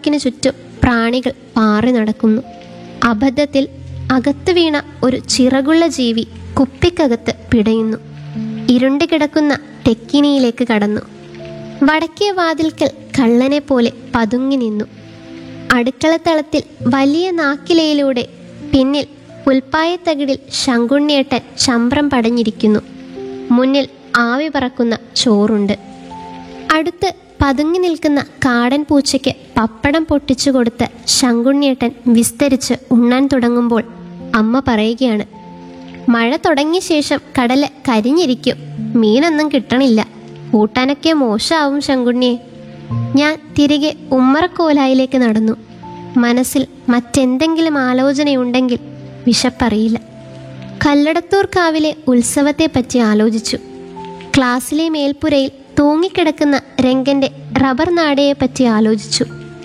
മൂക്കിന് ചുറ്റും പ്രാണികൾ പാറി നടക്കുന്നു അബദ്ധത്തിൽ അകത്ത് വീണ ഒരു ചിറകുള്ള ജീവി കുപ്പിക്കകത്ത് പിടയുന്നു ഇരുണ്ട് കിടക്കുന്ന തെക്കിനിയിലേക്ക് കടന്നു വടക്കേ വാതിൽക്കൽ കള്ളനെ പോലെ പതുങ്ങി നിന്നു അടുക്കളത്തളത്തിൽ വലിയ നാക്കിലയിലൂടെ പിന്നിൽ പുൽപ്പായത്തകിടിൽ ശങ്കുണ്ണിയേട്ടൻ ചമ്പ്രം പടഞ്ഞിരിക്കുന്നു മുന്നിൽ ആവി പറക്കുന്ന ചോറുണ്ട് അടുത്ത് പതുങ്ങി നിൽക്കുന്ന കാടൻ പൂച്ചയ്ക്ക് പപ്പടം പൊട്ടിച്ചു കൊടുത്ത് ശങ്കുണ്ണിയേട്ടൻ വിസ്തരിച്ച് ഉണ്ണാൻ തുടങ്ങുമ്പോൾ അമ്മ പറയുകയാണ് മഴ തുടങ്ങിയ ശേഷം കടല് കരിഞ്ഞിരിക്കും മീനൊന്നും കിട്ടണില്ല കൂട്ടാനൊക്കെ മോശമാവും ശങ്കുണ്ണിയെ ഞാൻ തിരികെ ഉമ്മറക്കോലായിലേക്ക് നടന്നു മനസ്സിൽ മറ്റെന്തെങ്കിലും ആലോചനയുണ്ടെങ്കിൽ വിശപ്പറിയില്ല കല്ലടത്തൂർ കാവിലെ ഉത്സവത്തെപ്പറ്റി ആലോചിച്ചു ക്ലാസ്സിലെ മേൽപ്പുരയിൽ തൂങ്ങിക്കിടക്കുന്ന രംഗന്റെ റബ്ബർ നാടയെപ്പറ്റി ആലോചിച്ചു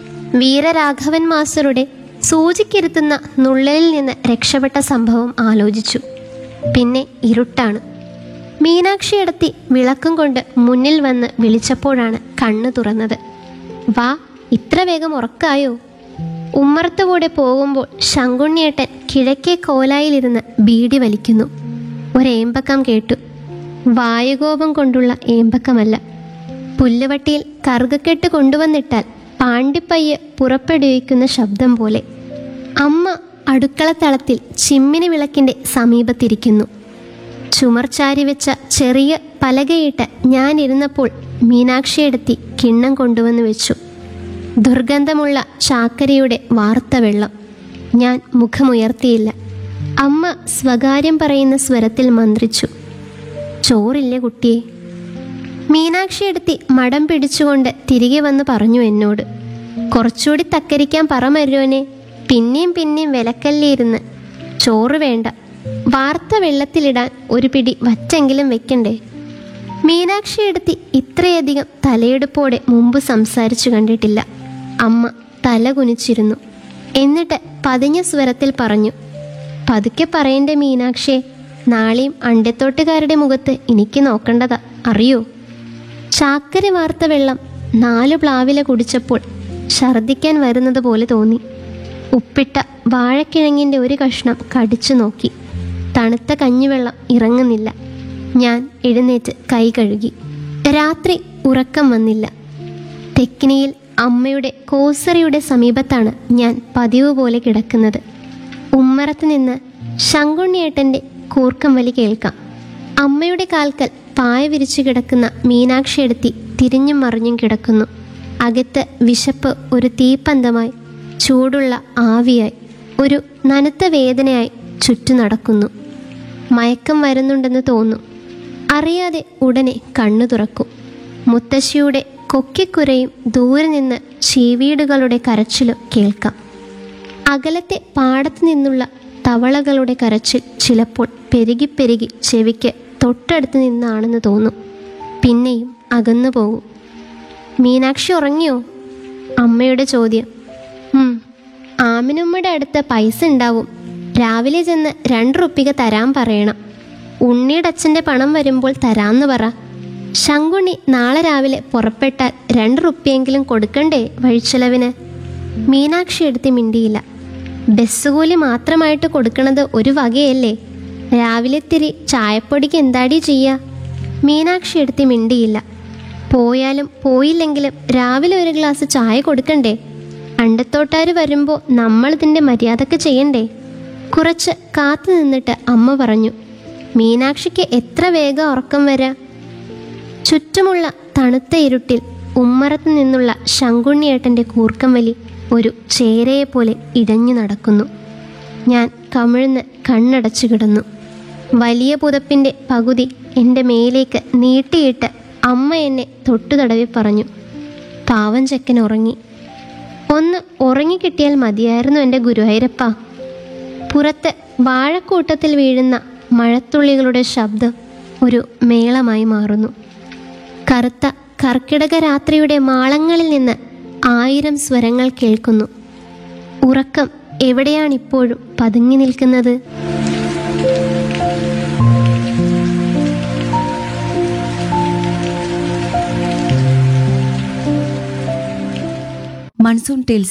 വീരരാഘവൻ മാസ്റ്ററുടെ സൂചിക്കിരുത്തുന്ന നുള്ളലിൽ നിന്ന് രക്ഷപ്പെട്ട സംഭവം ആലോചിച്ചു പിന്നെ ഇരുട്ടാണ് മീനാക്ഷിയടത്തി വിളക്കും കൊണ്ട് മുന്നിൽ വന്ന് വിളിച്ചപ്പോഴാണ് കണ്ണു തുറന്നത് വാ ഇത്ര വേഗം ഉറക്കായോ ഉമ്മറത്തുകൂടെ പോകുമ്പോൾ ശങ്കുണ്ണിയേട്ടൻ കിഴക്കേ കോലായിലിരുന്ന് ബീഡി വലിക്കുന്നു ഒരേമ്പക്കം കേട്ടു വായുകോപം കൊണ്ടുള്ള ഏമ്പക്കമല്ല പുല്ലുവട്ടിയിൽ കറുകക്കെട്ട് കൊണ്ടുവന്നിട്ടാൽ പാണ്ടിപ്പയ്യ് പുറപ്പെടുവിക്കുന്ന ശബ്ദം പോലെ അമ്മ അടുക്കളത്തളത്തിൽ ചിമ്മിനി വിളക്കിന്റെ സമീപത്തിരിക്കുന്നു ചുമർ ചാരി വെച്ച ചെറിയ പലകയിട്ട് ഞാൻ ഇരുന്നപ്പോൾ മീനാക്ഷിയെടുത്തി കിണ്ണം കൊണ്ടുവന്ന് വെച്ചു ദുർഗന്ധമുള്ള ചാക്കരിയുടെ വാർത്ത വെള്ളം ഞാൻ മുഖമുയർത്തിയില്ല അമ്മ സ്വകാര്യം പറയുന്ന സ്വരത്തിൽ മന്ത്രിച്ചു ചോറില്ലേ കുട്ടിയെ മീനാക്ഷി എടുത്തി മടം പിടിച്ചുകൊണ്ട് തിരികെ വന്ന് പറഞ്ഞു എന്നോട് കുറച്ചുകൂടി തക്കരിക്കാൻ പറ മരുവനെ പിന്നെയും പിന്നെയും വിലക്കല്ലിരുന്ന് ചോറ് വേണ്ട വാർത്ത വെള്ളത്തിലിടാൻ ഒരു പിടി വറ്റെങ്കിലും വെക്കണ്ടേ മീനാക്ഷി എടുത്തി ഇത്രയധികം തലയെടുപ്പോടെ മുമ്പ് സംസാരിച്ചു കണ്ടിട്ടില്ല അമ്മ തല കുനിച്ചിരുന്നു എന്നിട്ട് പതിഞ്ഞ സ്വരത്തിൽ പറഞ്ഞു പതുക്കെ പറയണ്ടേ മീനാക്ഷിയെ നാളെയും അണ്ടത്തോട്ടുകാരുടെ മുഖത്ത് എനിക്ക് നോക്കേണ്ടതാ അറിയോ ചാക്കര വാർത്ത വെള്ളം നാലു പ്ലാവില കുടിച്ചപ്പോൾ ഛർദ്ദിക്കാൻ വരുന്നത് പോലെ തോന്നി ഉപ്പിട്ട വാഴക്കിഴങ്ങിൻ്റെ ഒരു കഷ്ണം കടിച്ചു നോക്കി തണുത്ത കഞ്ഞിവെള്ളം ഇറങ്ങുന്നില്ല ഞാൻ എഴുന്നേറ്റ് കൈ കഴുകി രാത്രി ഉറക്കം വന്നില്ല തെക്കിനിയിൽ അമ്മയുടെ കോസറിയുടെ സമീപത്താണ് ഞാൻ പതിവ് പോലെ കിടക്കുന്നത് ഉമ്മറത്ത് നിന്ന് ശങ്കുണ്ണിയേട്ടൻ്റെ കൂർക്കം വലി കേൾക്കാം അമ്മയുടെ കാൽക്കൽ പായ വിരിച്ചു കിടക്കുന്ന മീനാക്ഷി എടുത്തി തിരിഞ്ഞും മറിഞ്ഞും കിടക്കുന്നു അകത്ത് വിശപ്പ് ഒരു തീപ്പന്തമായി ചൂടുള്ള ആവിയായി ഒരു നനുത്ത വേദനയായി ചുറ്റു നടക്കുന്നു മയക്കം വരുന്നുണ്ടെന്ന് തോന്നും അറിയാതെ ഉടനെ കണ്ണു തുറക്കും മുത്തശ്ശിയുടെ കൊക്കിക്കുരയും ദൂരെ നിന്ന് ചീവീടുകളുടെ കരച്ചിലും കേൾക്കാം അകലത്തെ പാടത്തു നിന്നുള്ള തവളകളുടെ കരച്ചിൽ ചിലപ്പോൾ പെരുകി പെരുകി ചെവിക്ക് തൊട്ടടുത്ത് നിന്നാണെന്ന് തോന്നും പിന്നെയും അകന്നു പോകും മീനാക്ഷി ഉറങ്ങിയോ അമ്മയുടെ ചോദ്യം ഉം, ആമിനുമ്മയുടെ അടുത്ത് പൈസ ഉണ്ടാവും രാവിലെ ചെന്ന് രണ്ട് റുപ്പിക തരാൻ പറയണം ഉണ്ണിയുടെ അച്ഛൻ്റെ പണം വരുമ്പോൾ തരാന്ന് പറ ശങ്കുണ്ണി നാളെ രാവിലെ പുറപ്പെട്ടാൽ രണ്ട് റുപ്യെങ്കിലും കൊടുക്കണ്ടേ വഴിച്ചെലവിന് മീനാക്ഷി എടുത്ത് മിണ്ടിയില്ല ബസ് കൂലി മാത്രമായിട്ട് കൊടുക്കണത് ഒരു വകയല്ലേ രാവിലെ തിരി ചായപ്പൊടിക്ക് എന്താടി ചെയ്യാ മീനാക്ഷി എടുത്ത് മിണ്ടിയില്ല പോയാലും പോയില്ലെങ്കിലും രാവിലെ ഒരു ഗ്ലാസ് ചായ കൊടുക്കണ്ടേ അണ്ടത്തോട്ടാർ വരുമ്പോൾ നമ്മൾ ഇതിൻ്റെ മര്യാദക്ക് ചെയ്യണ്ടേ കുറച്ച് കാത്തു നിന്നിട്ട് അമ്മ പറഞ്ഞു മീനാക്ഷിക്ക് എത്ര വേഗം ഉറക്കം വരാ ചുറ്റുമുള്ള തണുത്ത ഇരുട്ടിൽ ഉമ്മറത്ത് നിന്നുള്ള ശങ്കുണ്ണിയേട്ടൻ്റെ കൂർക്കം വലി ഒരു ചേരയെപ്പോലെ ഇടഞ്ഞു നടക്കുന്നു ഞാൻ കമിഴ്ന്ന് കണ്ണടച്ചു കിടന്നു വലിയ പുതപ്പിൻ്റെ പകുതി എൻ്റെ മേലേക്ക് നീട്ടിയിട്ട് അമ്മ എന്നെ തൊട്ടു തടവി പറഞ്ഞു പാവം ചെക്കൻ ഉറങ്ങി ഒന്ന് ഉറങ്ങിക്കിട്ടിയാൽ മതിയായിരുന്നു എൻ്റെ ഗുരുവായൂരപ്പ പുറത്ത് വാഴക്കൂട്ടത്തിൽ വീഴുന്ന മഴത്തുള്ളികളുടെ ശബ്ദം ഒരു മേളമായി മാറുന്നു കറുത്ത കർക്കിടക രാത്രിയുടെ മാളങ്ങളിൽ നിന്ന് ആയിരം സ്വരങ്ങൾ കേൾക്കുന്നു ഉറക്കം എവിടെയാണിപ്പോഴും പതുങ്ങി നിൽക്കുന്നത് മൺസൂൺ ടെയിൽസ്